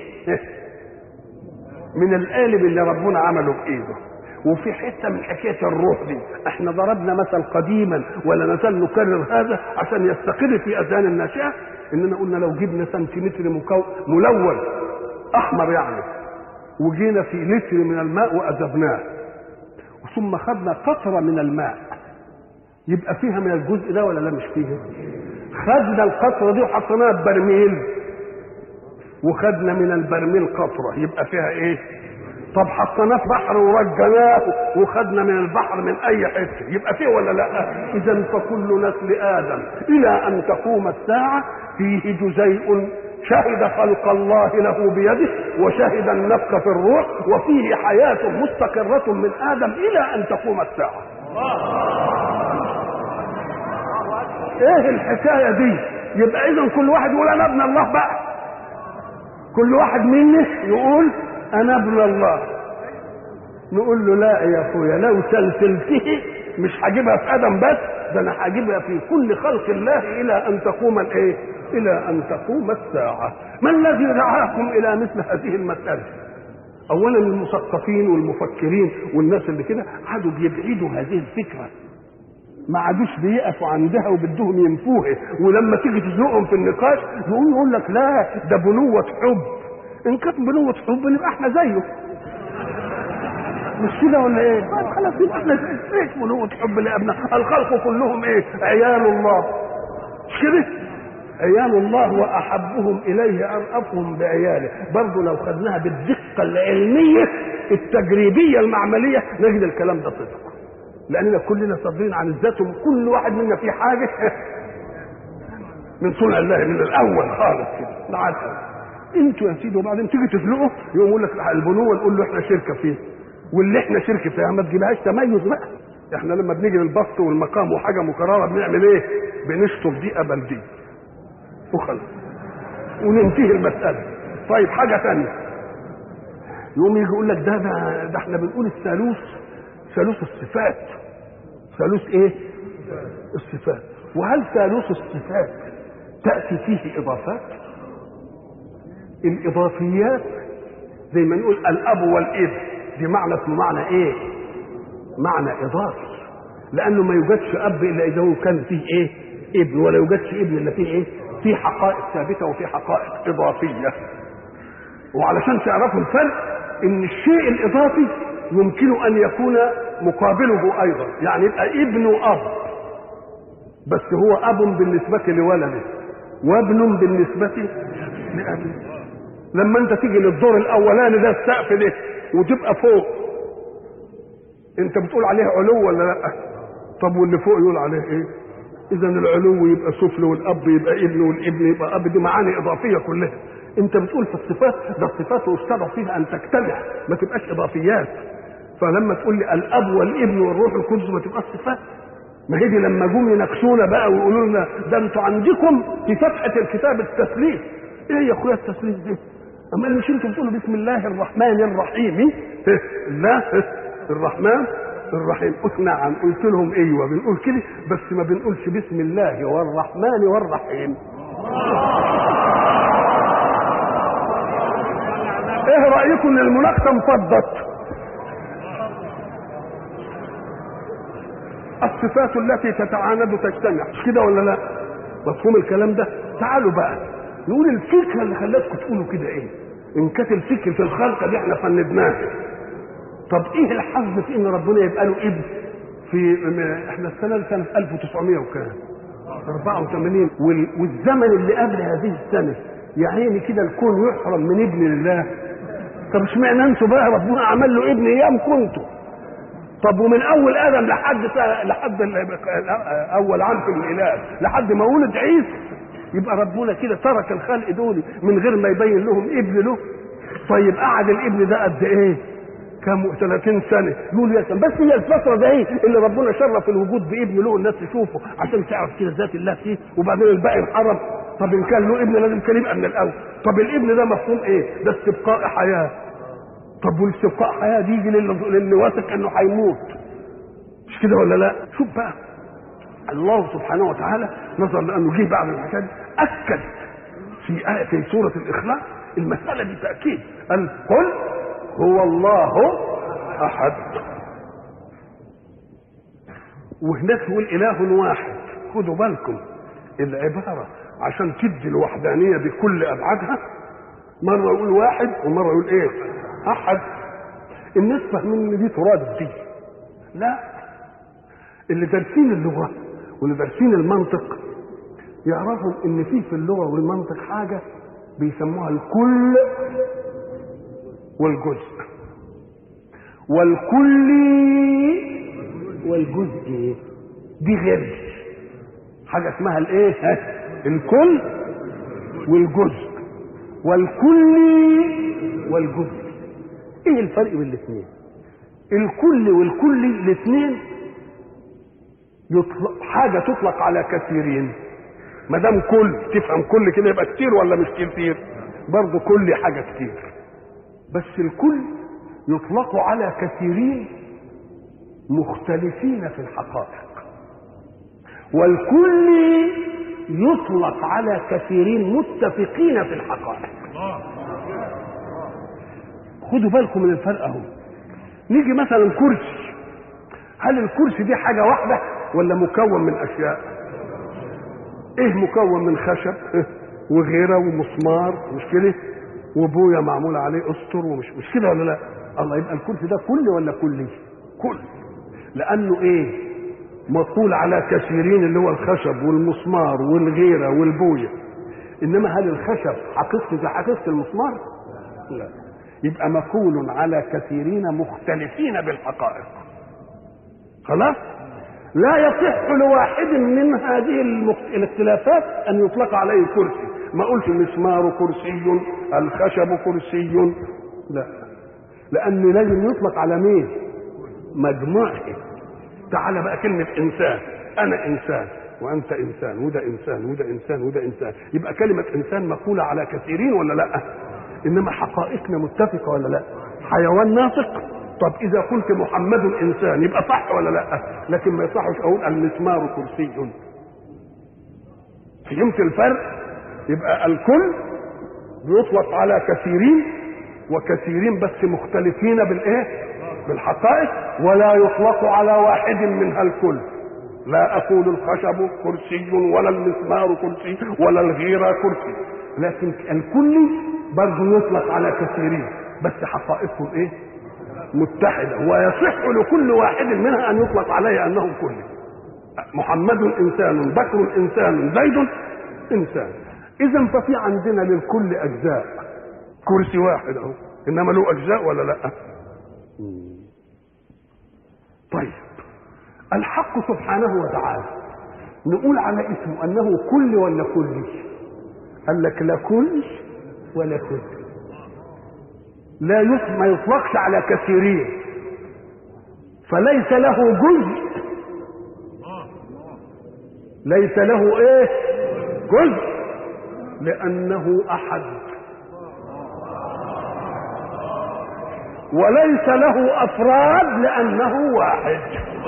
من القالب اللي ربنا عمله بايده وفي حته من حكايه الروح دي احنا ضربنا مثل قديما ولا نزال نكرر هذا عشان يستقر في اذهان الناشئه اننا قلنا لو جبنا سنتيمتر مكو ملون احمر يعني وجينا في لتر من الماء وأذبناه ثم خدنا قطرة من الماء يبقى فيها من الجزء ده ولا لا مش فيها خدنا القطرة دي وحطيناها ببرميل وخدنا من البرميل قطرة يبقى فيها ايه طب حطيناه في بحر ورجناه وخدنا من البحر من اي حته يبقى فيه ولا لا اذا فكل نسل ادم الى ان تقوم الساعه فيه جزيء شهد خلق الله له بيده وشهد النفخ في الروح وفيه حياة مستقرة من آدم إلى أن تقوم الساعة ايه الحكايه دي يبقى اذا كل واحد يقول انا ابن الله بقى كل واحد مني يقول انا ابن الله نقول له لا يا اخويا لو سلسلته مش هجيبها في ادم بس ده انا هجيبها في كل خلق الله الى ان تقوم الايه الى ان تقوم الساعه ما الذي دعاكم الى مثل هذه المساله اولا المثقفين والمفكرين والناس اللي كده قعدوا بيبعدوا هذه الفكره ما عادوش بيقفوا عندها وبدهم ينفوها ولما تيجي تزنقهم في النقاش يقوم يقول لك لا ده بنوة حب ان كانت بنوة حب نبقى احنا زيه مش كده ولا ايه؟ طيب خلاص يبقى احنا زيه ايش بنوة حب لابناء الخلق كلهم ايه؟ عيال الله مش كده؟ عيال الله واحبهم اليه ارأفهم بعياله برضه لو خدناها بالدقه العلميه التجريبيه المعمليه نجد الكلام ده صدق لاننا كلنا صابرين عن الذات وكل واحد منا في حاجه من صنع الله من الاول خالص كده العسل انتوا يا سيدي وبعدين تيجي تفلقوا يقوم يقول لك البنوه نقول له احنا شركه فيه واللي احنا شركه فيها ما تجيبهاش تميز بقى احنا لما بنيجي للبسط والمقام وحاجه مكرره بنعمل ايه؟ بنشطب دي قبل دي وخلاص وننتهي المساله طيب حاجه ثانيه يقوم يجي يقول لك ده ده, ده احنا بنقول الثالوث ثالوث الصفات ثالوث ايه الصفات وهل ثالوث الصفات تأتي فيه إضافات الإضافيات زي ما نقول الأب والابن دي معنى اسمه معنى إيه معنى إضافي لأنه ما يوجدش أب إلا إذا هو كان فيه إيه ابن ولا يوجدش ابن إلا فيه إيه في حقائق ثابتة وفي حقائق إضافية وعلشان تعرفوا الفرق إن الشيء الإضافي يمكن ان يكون مقابله ايضا يعني يبقى ابن اب بس هو اب بالنسبه لولده وابن بالنسبه لابيه لما انت تيجي للدور الاولاني ده السقف ده وتبقى فوق انت بتقول عليه علو ولا لا طب واللي فوق يقول عليه ايه اذا العلو يبقى سفل والاب يبقى ابن والابن يبقى اب دي معاني اضافيه كلها انت بتقول في الصفات ده الصفات يشترط فيها ان تجتمع ما تبقاش اضافيات فلما تقول لي الاب والابن والروح القدس ما تبقاش صفات ما هي دي لما جم يناقشونا بقى ويقولوا لنا ده انتوا عندكم في فتحه الكتاب التسليم ايه يا اخويا التسليم ده اما مش انتوا بتقولوا بسم الله الرحمن الرحيم لا الرحمن الرحيم قلت نعم قلت لهم ايوه بنقول كده بس ما بنقولش بسم الله والرحمن والرحيم ايه رايكم ان المناقشه انفضت الصفات التي تتعاند تجتمع مش كده ولا لا مفهوم الكلام ده تعالوا بقى نقول الفكره اللي خلتكم تقولوا كده ايه ان كانت الفكر في الخلق دي احنا فندناها طب ايه الحظ في ان ربنا يبقى له ابن في احنا السنه اللي كانت 1900 وكام 84 وال- والزمن اللي قبل هذه السنه يا عيني كده الكون يحرم من ابن الله طب اشمعنى انتوا بقى ربنا عمل له ابن ايام كنتوا طب ومن اول ادم لحد سا- لحد ال- اول عام في الاله لحد ما ولد عيسى يبقى ربنا كده ترك الخلق دول من غير ما يبين لهم ابن له طيب قعد الابن ده قد ايه كم 30 سنه يقول يا سلام بس هي الفتره دي ايه اللي ربنا شرف الوجود بابن له الناس تشوفه عشان تعرف كده ذات الله فيه وبعدين الباقي انحرم طب ان كان له ابن لازم كان يبقى من الاول طب الابن ده مفهوم ايه ده استبقاء حياه طب والاستبقاء حياه دي يجي للي للي واثق انه هيموت مش كده ولا لا شوف بقى الله سبحانه وتعالى نظر لانه جه بعد الحكايه دي اكد في آية في سوره الاخلاص المساله دي تاكيد قال قل هو الله احد وهناك يقول اله واحد خدوا بالكم العباره عشان تدي الوحدانيه بكل ابعادها مره يقول واحد ومره يقول ايه احد الناس فاهمين ان دي تراد دي لا اللي دارسين اللغه واللي دارسين المنطق يعرفوا ان في في اللغه والمنطق حاجه بيسموها الكل والجزء والكلي والجزء دي غير دي. حاجه اسمها الايه ها؟ الكل والجزء والكلي والجزء ايه الفرق بين الاثنين الكل والكلي الاثنين يطلق حاجه تطلق على كثيرين ما دام كل تفهم كل كده يبقى كتير ولا مش كتير برضه كل حاجه كتير بس الكل يطلق على كثيرين مختلفين في الحقائق والكل يطلق على كثيرين متفقين في الحقائق خدوا بالكم من الفرق اهو نيجي مثلا كرسي هل الكرسي دي حاجه واحده ولا مكون من اشياء ايه مكون من خشب إيه؟ وغيره ومسمار مش كده وبويا معمول عليه اسطر ومش مش كده ولا لا الله يبقى الكرسي ده كل ولا كلي كل لانه ايه مطول على كثيرين اللي هو الخشب والمسمار والغيره والبويه انما هل الخشب حقيقته زي حقيقه المسمار لا يبقى مكون على كثيرين مختلفين بالحقائق خلاص لا يصح لواحد من هذه المخ... الاختلافات ان يطلق عليه كرسي ما قلت المسمار كرسي الخشب كرسي لا لانه لازم يطلق على مين مجموعه تعال بقى كلمه انسان انا انسان وانت انسان وده انسان وده انسان وده انسان يبقى كلمه انسان مقوله على كثيرين ولا لا انما حقائقنا متفقه ولا لا حيوان ناطق طب اذا قلت محمد انسان يبقى صح ولا لا لكن ما يصحش اقول المسمار كرسي فهمت الفرق يبقى الكل بيطلق على كثيرين وكثيرين بس مختلفين بالايه بالحقائق ولا يطلق على واحد منها الكل لا اقول الخشب كرسي ولا المسمار كرسي ولا الغيره كرسي لكن الكل برضه يطلق على كثيرين بس حقائقهم ايه متحدة ويصح لكل واحد منها أن يطلق عليه أنه كل محمد إنسان بكر إنسان زيد إنسان إذا ففي عندنا للكل أجزاء كرسي واحد أهو إنما له أجزاء ولا لا طيب الحق سبحانه وتعالى نقول على اسمه أنه كل ولا كل قال لك لا كل ولا كل لا ما يطلقش على كثيرين فليس له جزء ليس له ايه جزء لانه احد وليس له افراد لانه واحد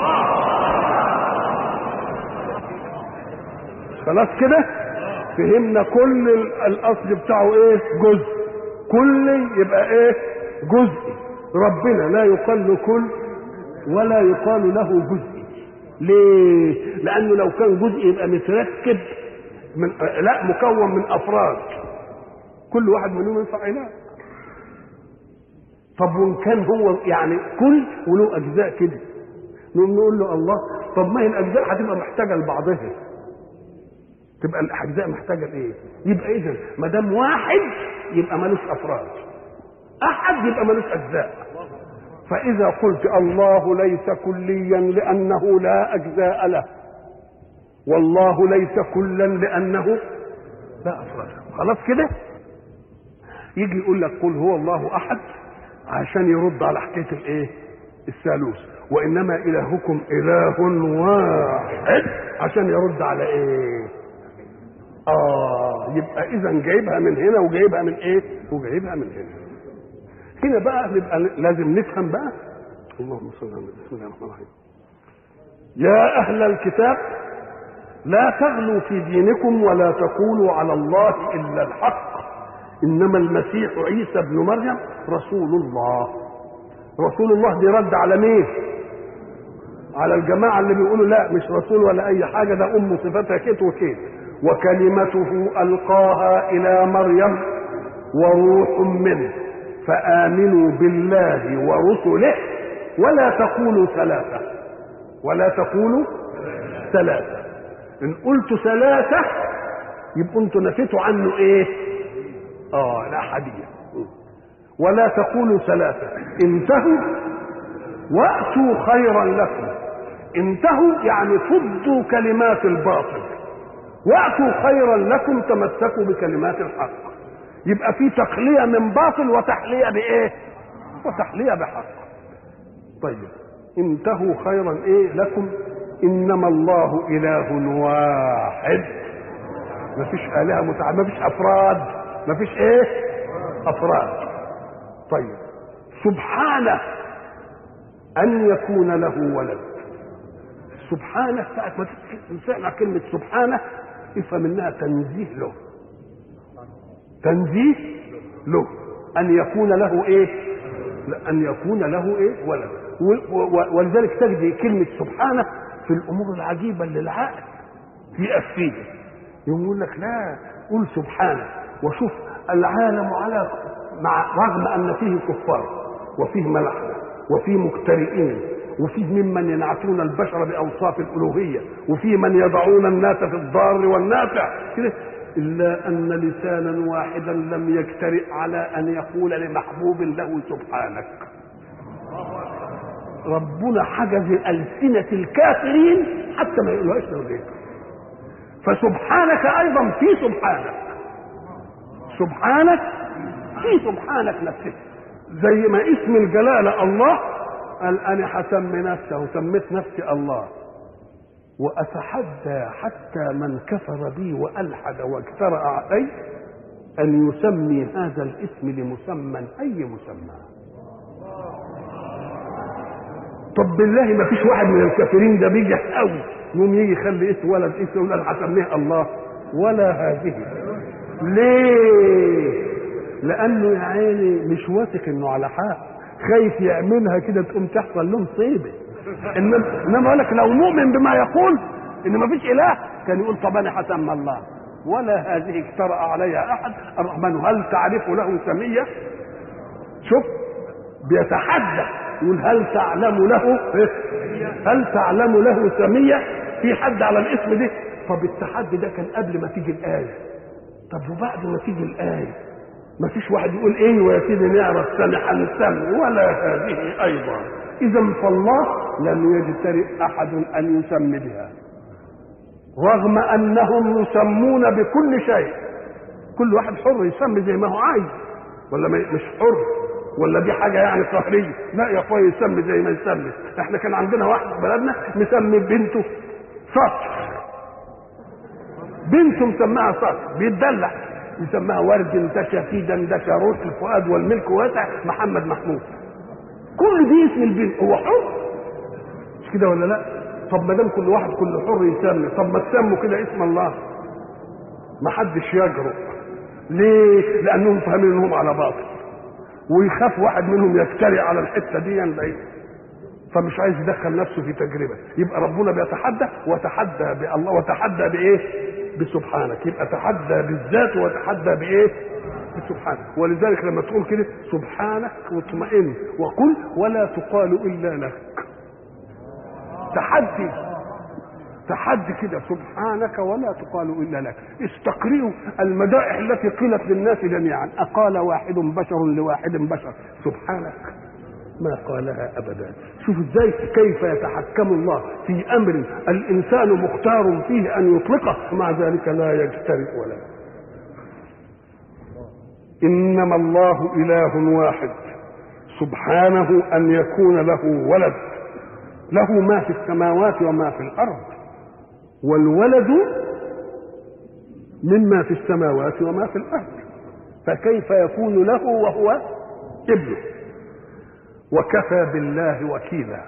خلاص كده فهمنا كل الاصل بتاعه ايه جزء كل يبقى ايه جزء ربنا لا يقال له كل ولا يقال له جزء ليه لانه لو كان جزء يبقى متركب من لا مكون من افراد كل واحد منهم ينفع اله طب وان كان هو يعني كل وله اجزاء كده نقوم نقول له الله طب ما هي الاجزاء هتبقى محتاجه لبعضها تبقى الاجزاء محتاجه لايه يبقى اذا ما دام واحد يبقى ملوش افراد احد يبقى ملوش اجزاء فاذا قلت الله ليس كليا لانه لا اجزاء له والله ليس كلا لانه لا افراد خلاص كده يجي يقول لك قل هو الله احد عشان يرد على حكايه الايه الثالوث وانما الهكم اله واحد عشان يرد على ايه اه يبقى اذا جايبها من هنا وجايبها من ايه وجايبها من هنا هنا بقى نبقى لازم نفهم بقى اللهم صل على بسم الله الرحمن الرحيم يا اهل الكتاب لا تغلوا في دينكم ولا تقولوا على الله الا الحق انما المسيح عيسى ابن مريم رسول الله رسول الله دي رد على مين على الجماعه اللي بيقولوا لا مش رسول ولا اي حاجه ده ام صفتها كيت وكيت وكلمته القاها الى مريم وروح منه فامنوا بالله ورسله ولا تقولوا ثلاثه ولا تقولوا ثلاثه ان قلت ثلاثه يبقوا انتوا نفيتوا عنه ايه اه الاحاديه ولا تقولوا ثلاثه انتهوا واتوا خيرا لكم انتهوا يعني فضوا كلمات الباطل واتوا خيرا لكم تمسكوا بكلمات الحق يبقى في تخليه من باطل وتحليه بايه وتحليه بحق طيب انتهوا خيرا ايه لكم انما الله اله واحد مفيش الهه متعدده مفيش افراد مفيش ايه افراد طيب سبحانه ان يكون له ولد سبحانه ساعة ما تسمع كلمة سبحانه افهم انها تنزيه له تنزيه له ان يكون له ايه لا، ان يكون له ايه ولد و- و- ولذلك تجد كلمة سبحانه في الامور العجيبة اللي العقل يأفيه يقول لك لا قل سبحانه وشوف العالم على مع رغم ان فيه كفار وفيه ملحده وفيه مجترئين وفيه ممن ينعتون البشر باوصاف الالوهيه وفيه من يضعون الناس في الضار والنافع كده الا ان لسانا واحدا لم يجترئ على ان يقول لمحبوب له سبحانك ربنا حجز السنه الكافرين حتى ما يقولوهاش لغيره فسبحانك ايضا في سبحانك سبحانك في سبحانك نفسك زي ما اسم الجلاله الله قال انا هسمي نفسي وسميت نفسي الله واتحدى حتى من كفر بي والحد واجترا علي ان يسمي هذا الاسم لمسمى اي مسمى طب بالله ما فيش واحد من الكافرين ده بيجي قوي يوم يجي يخلي اسم ولد اسم يقول انا هسميه الله ولا هذه ليه لانه يا عيني مش واثق انه على حق خايف يعملها كده تقوم تحصل له مصيبه انما انما اقول لك لو مؤمن بما يقول ان ما فيش اله كان يقول طب انا هسمى الله ولا هذه اجترأ عليها احد الرحمن هل تعرف له سميه شوف بيتحدى يقول هل تعلم له هل تعلم له سميه في حد على الاسم ده طب التحدي ده كان قبل ما تيجي الايه طب وبعد ما تيجي الايه ما فيش واحد يقول ايه يا سيدي نعرف سمع نسمي ولا هذه ايضا اذا فالله لم يجترئ احد ان يسمي بها رغم انهم يسمون بكل شيء كل واحد حر يسمي زي ما هو عايز ولا ما- مش حر ولا دي حاجه يعني قهريه لا يا اخويا يسمي زي ما يسمي احنا كان عندنا واحد في بلدنا مسمي بنته سطر بنته مسماها سطر بيتدلع يسماها ورد انتشى في دندشه روح الفؤاد والملك واسع محمد محمود كل دي اسم البنت هو حر مش كده ولا لا طب ما دام كل واحد كل حر يسمي طب ما تسموا كده اسم الله ما حدش يجرؤ ليه لانهم فاهمين انهم على باطل ويخاف واحد منهم يجترئ على الحته دي بعيد فمش عايز يدخل نفسه في تجربه يبقى ربنا بيتحدى وتحدى بالله وتحدى بايه بسبحانك يبقى تحدى بالذات وتحدى بايه بسبحانك ولذلك لما تقول كده سبحانك واطمئن وقل ولا تقال الا لك تحدي تحدي كده سبحانك ولا تقال الا لك استقرئوا المدائح التي قيلت للناس جميعا اقال واحد بشر لواحد بشر سبحانك ما قالها ابدا شوف ازاي كيف يتحكم الله في امر الانسان مختار فيه ان يطلقه ومع ذلك لا يجترئ ولا انما الله اله واحد سبحانه ان يكون له ولد له ما في السماوات وما في الارض والولد مما في السماوات وما في الارض فكيف يكون له وهو ابنه وكفى بالله وكيلا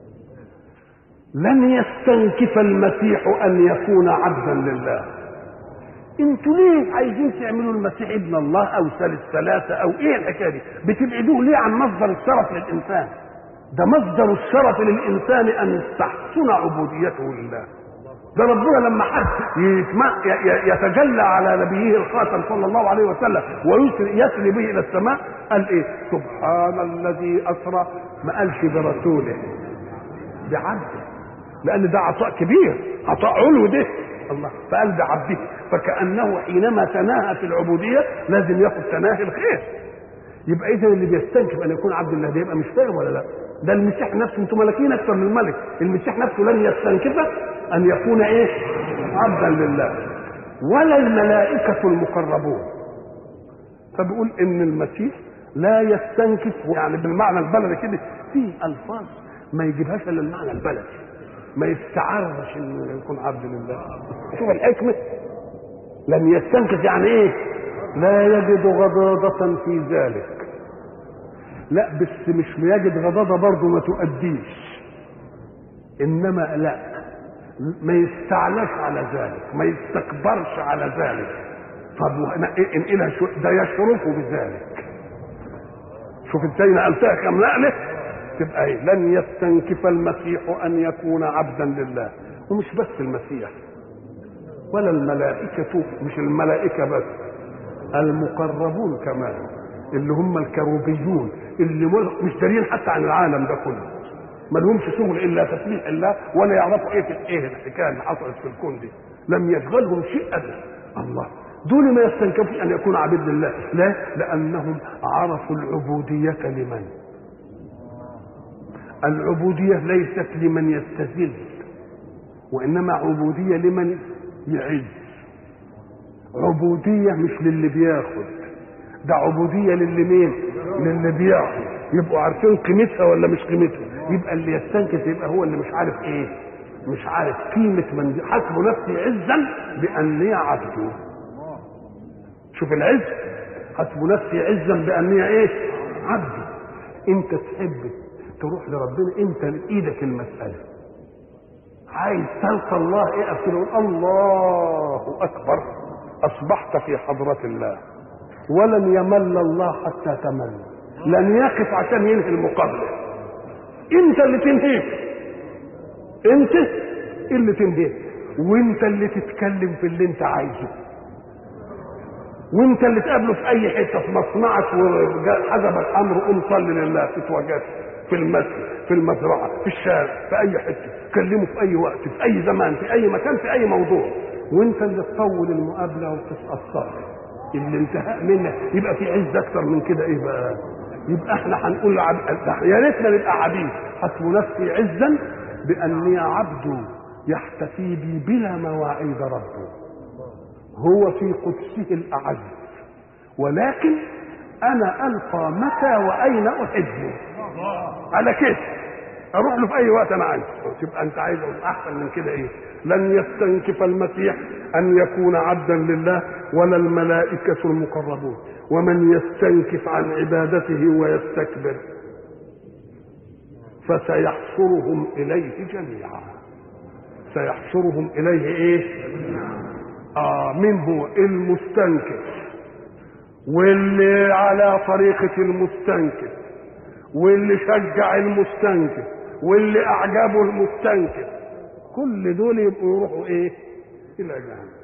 لن يستنكف المسيح ان يكون عبدا لله انتوا ليه عايزين تعملوا المسيح ابن الله او ثالث ثلاثه او ايه الحكايه دي بتبعدوه ليه عن مصدر الشرف للانسان ده مصدر الشرف للانسان ان تحسن عبوديته لله ده ربنا لما حد يسمع ي- ي- يتجلى على نبيه الخاتم صلى الله عليه وسلم ويسري يسري به الى السماء قال ايه سبحان الذي اسرى ما قالش برسوله بعبده لان ده عطاء كبير عطاء علو ده الله فقال بعبده فكانه حينما تناهى في العبوديه لازم ياخذ تناهي الخير يبقى اذا اللي بيستنكف ان يكون عبد الله ده يبقى مش فاهم ولا لا ده المسيح نفسه انتم ملاكين اكثر من الملك المسيح نفسه لن يستنكف ان يكون ايه عبدا لله ولا الملائكه المقربون فبيقول ان المسيح لا يستنكف يعني بالمعنى البلدي كده في الفاظ ما يجيبهاش الا المعنى البلدي ما يستعرش انه يكون عبد لله شوف الحكمه لن يستنكف يعني ايه لا يجد غضاضة في ذلك لا بس مش يجد غضاضة برضه ما تؤديش انما لا ما يستعلاش على ذلك ما يستكبرش على ذلك طب انقلها شو ده يشرفه بذلك شوف ازاي نقلتها كم نقله تبقى ايه لن يستنكف المسيح ان يكون عبدا لله ومش بس المسيح ولا الملائكة مش الملائكة بس المقربون كمان اللي هم الكروبيون اللي مش دارين حتى عن العالم ده كله ما لهمش شغل الا تسبيح الله ولا يعرفوا ايه في ايه الحكايه اللي حصلت في الكون دي لم يشغلهم شيء ابدا الله دول ما يستنكفوا ان يكون عبيد لله لا لانهم عرفوا العبوديه لمن العبوديه ليست لمن يستذل وانما عبوديه لمن يعز عبوديه مش للي بياخد ده عبوديه للي مين للي بياخد يبقوا عارفين قيمتها ولا مش قيمتها يبقى اللي يستنكف يبقى هو اللي مش عارف ايه مش عارف قيمة من حسب نفسي عزا بأني عبده شوف العز حسب نفسي عزا بأني ايه عبده انت تحب تروح لربنا انت ايدك المسألة عايز تلقى الله ايه ابتدي الله اكبر اصبحت في حضرة الله ولن يمل الله حتى تمل لن يقف عشان ينهي المقابله انت اللي تنهيه انت اللي تنهيه وانت اللي تتكلم في اللي انت عايزه وانت اللي تقابله في اي حته في مصنعك وحجبك امر قوم صلي لله تتواجد في المسجد في المزرعه في الشارع في اي حته تكلمه في اي وقت في اي زمان في اي مكان في اي موضوع وانت اللي تطول المقابله وتتاثر اللي انتهاء منك يبقى في عز اكتر من كده ايه بقى يبقى احنا هنقول عب... يا ريتنا نبقى عبيد حسب نفسي عزا باني عبد يحتفي بي بلا مواعيد ربه هو في قدسه الاعز ولكن انا القى متى واين احبه على كده اروح له في اي وقت انا عايز تبقى انت عايز احسن من كده ايه لن يستنكف المسيح ان يكون عبدا لله ولا الملائكه المقربون ومن يستنكف عن عبادته ويستكبر فسيحشرهم اليه جميعا سيحشرهم اليه ايه اه من هو المستنكف واللي على طريقة المستنكف واللي شجع المستنكف واللي اعجبه المستنكف كل دول يبقوا يروحوا ايه الى جهنم